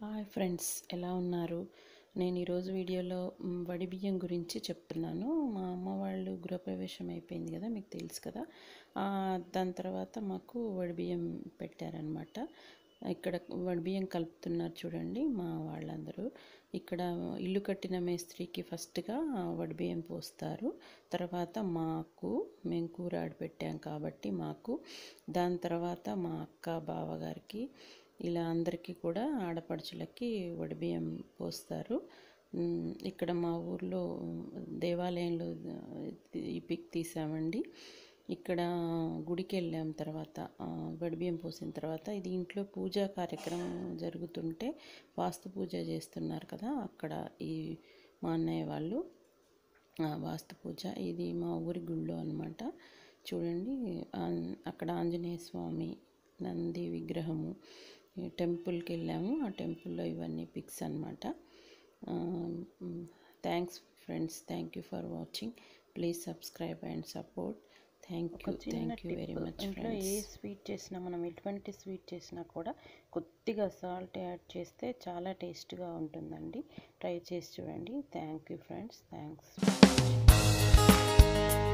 hi friends ఎలా ఉన్నారు నేను ఈరోజు వీడియోలో మ్, వడి బియ్యం గురించి చెప్తున్నాను మా అమ్మ వాళ్ళు గృహప్రవేశం అయిపోయింది కదా మీకు తెలుసు కదా ఆ, దాని తర్వాత మాకు వడి బియ్యం పెట్టారనమాట ఇక్కడ వడి బియ్యం కలుపుతున్నారు చూడండి మా వాళ్ళందరూ ఇక్కడ ఇల్లు కట్టిన మేస్త్రికి ఫస్ట్గా వడి బియ్యం పోస్తారు తర్వాత మాకు మేము కూర ఆడి పెట్టాం కాబట్టి మాకు దాని తర్వాత మా అక్క బావగారికి ఇలా అందరికీ కూడా ఆడపడుచులకి వడిబియ్యం పోస్తారు ఉమ్, ఇక్కడ మా ఊర్లో దేవాలయంలో ఈ పిక్ తీసామండి ఇక్కడ గుడికి వెళ్ళాం తర్వాత ఆ, వడిబియ్యం పోసిన తర్వాత ఇది ఇంట్లో పూజా కార్యక్రమం జరుగుతుంటే వాస్తు పూజ చేస్తున్నారు కదా అక్కడ ఈ మా అన్నయ్య వాళ్ళు ఆ, వాస్తు పూజ ఇది మా ఊరి గుళ్ళో అనమాట చూడండి ఆన్- అక్కడ ఆంజనేయ స్వామి నంది విగ్రహము ఈ టెంపుల్కి వెళ్ళాము ఆ టెంపుల్లో ఇవన్నీ పిక్స్ అనమాట thanks friends thank you for watching please subscribe and support thank you thank you very much ఇంట్లో ఏ స్వీట్ చేసినా మనం ఎటువంటి స్వీట్ చేసినా కూడా కొద్దిగా సాల్ట్ యాడ్ చేస్తే చాలా టేస్ట్గా ఉంటుందండి ట్రై చేసి చూడండి థ్యాంక్ యూ ఫ్రెండ్స్ థ్యాంక్స్